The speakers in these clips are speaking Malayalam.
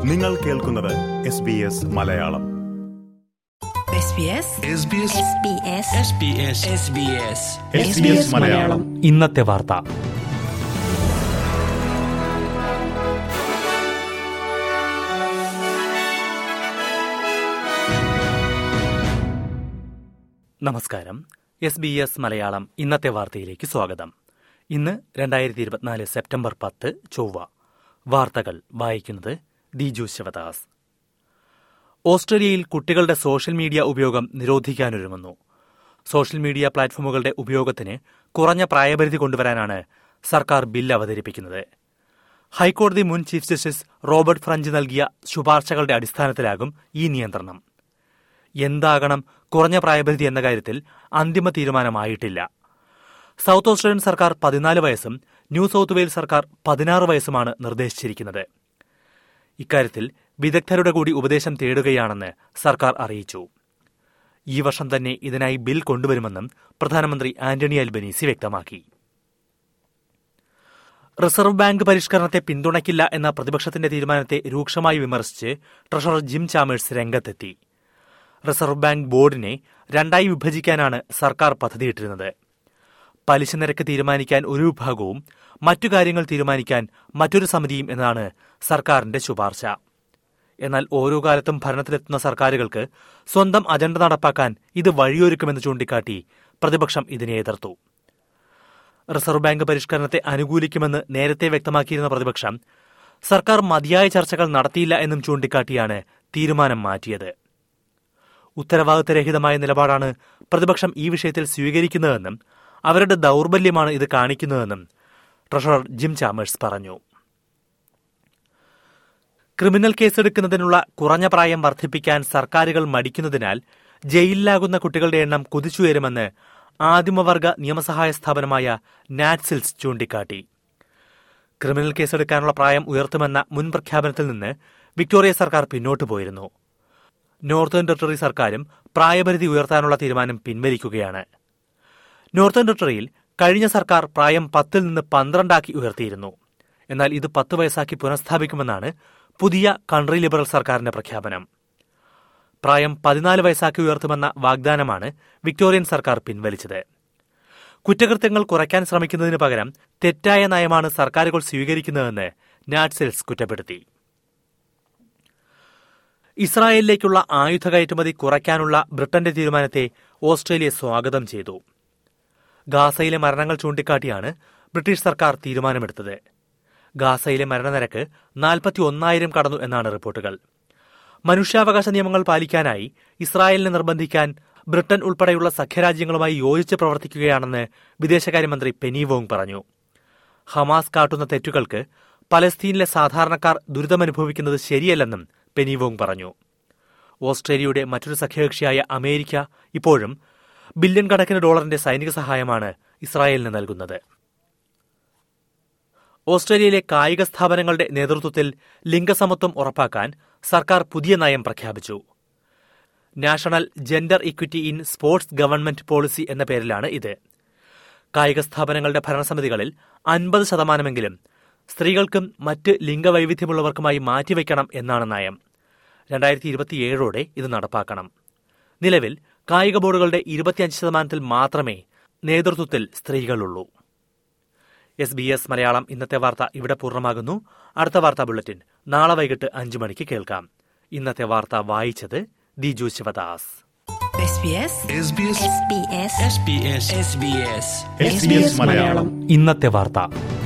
നിങ്ങൾ കേൾക്കുന്നത് S B S Malayalam SBS Malayalam ഇന്നത്തെ വാർത്ത നമസ്കാരം എസ് ബി എസ് മലയാളം ഇന്നത്തെ വാർത്തയിലേക്ക് സ്വാഗതം ഇന്ന് രണ്ടായിരത്തി ഇരുപത്തിനാല് സെപ്റ്റംബർ പത്ത് ചൊവ്വ വാർത്തകൾ വായിക്കുന്നത് ദിജു ശിവദാസ് ഓസ്ട്രേലിയയിൽ കുട്ടികളുടെ സോഷ്യൽ മീഡിയ ഉപയോഗം നിരോധിക്കാനൊരുങ്ങുന്നു സോഷ്യൽ മീഡിയ പ്ലാറ്റ്ഫോമുകളുടെ ഉപയോഗത്തിന് കുറഞ്ഞ പ്രായപരിധി കൊണ്ടുവരാനാണ് സർക്കാർ ബിൽ അവതരിപ്പിക്കുന്നത് ഹൈക്കോടതി മുൻ ചീഫ് ജസ്റ്റിസ് റോബർട്ട് ഫ്രഞ്ച് നൽകിയ ശുപാർശകളുടെ അടിസ്ഥാനത്തിലാകും ഈ നിയന്ത്രണം എന്താകണം കുറഞ്ഞ പ്രായപരിധി എന്ന കാര്യത്തിൽ അന്തിമ തീരുമാനമായിട്ടില്ല സൌത്ത് ഓസ്ട്രേലിയൻ സർക്കാർ പതിനാല് വയസ്സും ന്യൂ സൌത്ത് വെയിൽസ് സർക്കാർ പതിനാറ് വയസ്സുമാണ് നിർദ്ദേശിച്ചിരിക്കുന്നത് ഇക്കാര്യത്തിൽ വിദഗ്ധരുടെ കൂടി ഉപദേശം തേടുകയാണെന്ന് സർക്കാർ അറിയിച്ചു ഈ വർഷം തന്നെ ഇതിനായി ബിൽ കൊണ്ടുവരുമെന്നും പ്രധാനമന്ത്രി ആന്റണി അൽബനീസി വ്യക്തമാക്കി റിസർവ് ബാങ്ക് പരിഷ്കരണത്തെ പിന്തുണയ്ക്കില്ല എന്ന പ്രതിപക്ഷത്തിന്റെ തീരുമാനത്തെ രൂക്ഷമായി വിമർശിച്ച് ട്രഷറർ ജിം ചാമേഴ്സ് രംഗത്തെത്തി റിസർവ് ബാങ്ക് ബോർഡിനെ രണ്ടായി വിഭജിക്കാനാണ് സർക്കാർ പദ്ധതിയിട്ടിരുന്നത് പലിശ നിരക്ക് തീരുമാനിക്കാൻ ഒരു വിഭാഗവും മറ്റു കാര്യങ്ങൾ തീരുമാനിക്കാൻ മറ്റൊരു സമിതിയും എന്നാണ് സർക്കാരിന്റെ ശുപാർശ എന്നാൽ ഓരോ കാലത്തും ഭരണത്തിലെത്തുന്ന സർക്കാരുകൾക്ക് സ്വന്തം അജണ്ട നടപ്പാക്കാൻ ഇത് വഴിയൊരുക്കുമെന്ന് ചൂണ്ടിക്കാട്ടി പ്രതിപക്ഷം ഇതിനെ എതിർത്തു റിസർവ് ബാങ്ക് പരിഷ്കരണത്തെ അനുകൂലിക്കുമെന്ന് നേരത്തെ വ്യക്തമാക്കിയിരുന്ന പ്രതിപക്ഷം സർക്കാർ മതിയായ ചർച്ചകൾ നടത്തിയില്ല എന്നും ചൂണ്ടിക്കാട്ടിയാണ് തീരുമാനം മാറ്റിയത് ഉത്തരവാദിത്തരഹിതമായ നിലപാടാണ് പ്രതിപക്ഷം ഈ വിഷയത്തിൽ സ്വീകരിക്കുന്നതെന്നും അവരുടെ ദൌർബല്യമാണ് ഇത് കാണിക്കുന്നതെന്നും ട്രഷറർ ജിം ചാമേഴ്സ് പറഞ്ഞു ക്രിമിനൽ കേസെടുക്കുന്നതിനുള്ള കുറഞ്ഞ പ്രായം വർദ്ധിപ്പിക്കാൻ സർക്കാരുകൾ മടിക്കുന്നതിനാൽ ജയിലിലാകുന്ന കുട്ടികളുടെ എണ്ണം കുതിച്ചുയരുമെന്ന് ആദിമവർഗ നിയമസഹായ സ്ഥാപനമായ നാറ്റ്സിൽസ് ചൂണ്ടിക്കാട്ടി ക്രിമിനൽ കേസെടുക്കാനുള്ള പ്രായം ഉയർത്തുമെന്ന മുൻ പ്രഖ്യാപനത്തിൽ നിന്ന് വിക്ടോറിയ സർക്കാർ പിന്നോട്ടു പോയിരുന്നു നോർത്തേൺ ടെറിട്ടറി സർക്കാരും പ്രായപരിധി ഉയർത്താനുള്ള തീരുമാനം പിൻവലിക്കുകയാണ് നോർത്തേൺ ടെറിട്ടറിയിൽ കഴിഞ്ഞ സർക്കാർ പ്രായം പത്തിൽ നിന്ന് പന്ത്രണ്ടാക്കി ഉയർത്തിയിരുന്നു എന്നാൽ ഇത് പത്ത് വയസ്സാക്കി പുനഃസ്ഥാപിക്കുമെന്നാണ് പുതിയ കൺട്രി ലിബറൽ സർക്കാരിന്റെ പ്രഖ്യാപനം പ്രായം പതിനാല് വയസ്സാക്കി ഉയർത്തുമെന്ന വാഗ്ദാനമാണ് വിക്ടോറിയൻ സർക്കാർ പിൻവലിച്ചത് കുറ്റകൃത്യങ്ങൾ കുറയ്ക്കാൻ ശ്രമിക്കുന്നതിന് പകരം തെറ്റായ നയമാണ് സർക്കാരുകൾ സ്വീകരിക്കുന്നതെന്ന് നാറ്റ്സെൽസ് കുറ്റപ്പെടുത്തി ഇസ്രായേലിലേക്കുള്ള ആയുധ കയറ്റുമതി കുറയ്ക്കാനുള്ള ബ്രിട്ടന്റെ തീരുമാനത്തെ ഓസ്ട്രേലിയ സ്വാഗതം ചെയ്തു ഗാസയിലെ മരണങ്ങൾ ചൂണ്ടിക്കാട്ടിയാണ് ബ്രിട്ടീഷ് സർക്കാർ തീരുമാനമെടുത്തത് ഗാസയിലെ മരണനിരക്ക് നാൽപ്പത്തി ഒന്നായിരം കടന്നു എന്നാണ് റിപ്പോർട്ടുകൾ മനുഷ്യാവകാശ നിയമങ്ങൾ പാലിക്കാനായി ഇസ്രായേലിനെ നിർബന്ധിക്കാൻ ബ്രിട്ടൻ ഉൾപ്പെടെയുള്ള സഖ്യരാജ്യങ്ങളുമായി യോജിച്ച് പ്രവർത്തിക്കുകയാണെന്ന് വിദേശകാര്യമന്ത്രി പെനി വോങ് പറഞ്ഞു ഹമാസ് കാട്ടുന്ന തെറ്റുകൾക്ക് പലസ്തീനിലെ സാധാരണക്കാർ ദുരിതമനുഭവിക്കുന്നത് ശരിയല്ലെന്നും പെനി വോങ് പറഞ്ഞു ഓസ്ട്രേലിയയുടെ മറ്റൊരു സഖ്യകക്ഷിയായ അമേരിക്ക ഇപ്പോഴും ബില്യൺ കണക്കിന് ഡോളറിന്റെ സൈനിക സഹായമാണ് ഇസ്രായേലിന് നൽകുന്നത് ഓസ്ട്രേലിയയിലെ കായിക സ്ഥാപനങ്ങളുടെ നേതൃത്വത്തിൽ ലിംഗസമത്വം ഉറപ്പാക്കാൻ സർക്കാർ പുതിയ നയം പ്രഖ്യാപിച്ചു national gender equity in sports government policy എന്ന പേരിലാണ് ഇത് കായിക സ്ഥാപനങ്ങളുടെ ഭരണസമിതികളിൽ അൻപത് ശതമാനമെങ്കിലും സ്ത്രീകൾക്കും മറ്റ് ലിംഗവൈവിധ്യമുള്ളവർക്കുമായി മാറ്റിവെക്കണം എന്നാണ് നയം രണ്ടായിരത്തി ഇരുപത്തിയേഴോടെ ഇത് നടപ്പാക്കണം നിലവിൽ കായിക ബോർഡുകളുടെ ഇരുപത്തിയഞ്ച് ശതമാനത്തിൽ മാത്രമേ നേതൃത്വത്തിൽ സ്ത്രീകളുള്ളൂ എസ് ബി എസ് മലയാളം ഇന്നത്തെ വാർത്ത ഇവിടെ പൂർണ്ണമാകുന്നു അടുത്ത വാർത്താ ബുള്ളറ്റിൻ നാളെ വൈകിട്ട് അഞ്ചു മണിക്ക് കേൾക്കാം ഇന്നത്തെ വാർത്ത വായിച്ചത് ദിജു ശിവദാസ് SBS മലയാളം ഇന്നത്തെ വാർത്ത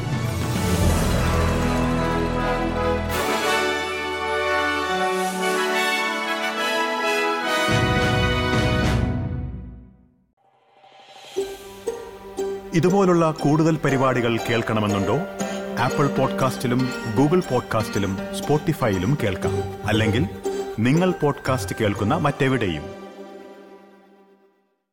ഇതുപോലുള്ള കൂടുതൽ പരിപാടികൾ കേൾക്കണമെന്നുണ്ടോ ആപ്പിൾ പോഡ്കാസ്റ്റിലും ഗൂഗിൾ പോഡ്കാസ്റ്റിലും സ്പോട്ടിഫൈയിലും കേൾക്കാം അല്ലെങ്കിൽ നിങ്ങൾ പോഡ്കാസ്റ്റ് കേൾക്കുന്ന മറ്റെവിടെയും